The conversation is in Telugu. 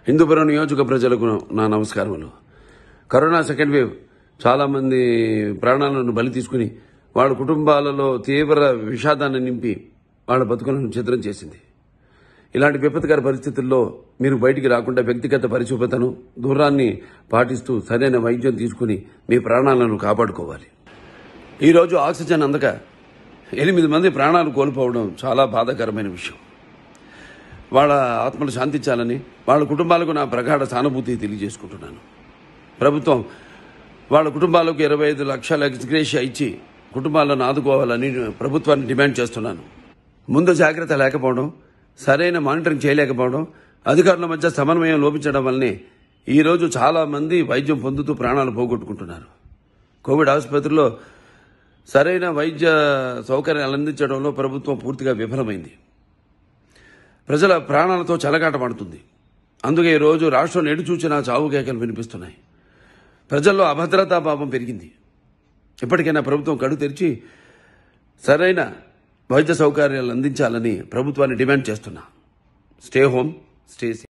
హిందూపురం నియోజక ప్రజలకు నా నమస్కారములు కరోనా సెకండ్ వేవ్ చాలా మంది ప్రాణాలను బలి తీసుకుని వాళ్ళ కుటుంబాలలో తీవ్ర విషాదాన్ని నింపి వాళ్ళ బతుకులను చిత్రం చేసింది ఇలాంటి విపత్కర పరిస్థితుల్లో మీరు బయటికి రాకుండా వ్యక్తిగత పరిశుభ్రతను దూరాన్ని పాటిస్తూ సరైన వైద్యం తీసుకుని మీ ప్రాణాలను కాపాడుకోవాలి ఈరోజు ఆక్సిజన్ అందక ఎనిమిది మంది ప్రాణాలు కోల్పోవడం చాలా బాధాకరమైన విషయం వాళ్ళ ఆత్మలు శాంతించాలని వాళ్ళ కుటుంబాలకు నా ప్రగాఢ సానుభూతి తెలియజేసుకుంటున్నాను ప్రభుత్వం వాళ్ళ కుటుంబాలకు ఇరవై ఐదు లక్షల ఎక్స్గ్రేషియా ఇచ్చి కుటుంబాలను ఆదుకోవాలని ప్రభుత్వాన్ని డిమాండ్ చేస్తున్నాను ముందు జాగ్రత్త లేకపోవడం సరైన మానిటరింగ్ చేయలేకపోవడం అధికారుల మధ్య సమన్వయం లోపించడం వల్లనే ఈరోజు చాలా మంది వైద్యం పొందుతూ ప్రాణాలు పోగొట్టుకుంటున్నారు కోవిడ్ ఆసుపత్రిలో సరైన వైద్య సౌకర్యాలు అందించడంలో ప్రభుత్వం పూర్తిగా విఫలమైంది ప్రజల ప్రాణాలతో చెలగాటమాడుతుంది అందుకే ఈ రోజు రాష్ట్రం నేడు చూచిన చావు కేకలు వినిపిస్తున్నాయి ప్రజల్లో అభద్రతా భావం పెరిగింది ఇప్పటికైనా ప్రభుత్వం కడు తెరిచి సరైన వైద్య సౌకర్యాలు అందించాలని ప్రభుత్వాన్ని డిమాండ్ చేస్తున్నా స్టే హోమ్ స్టే సేఫ్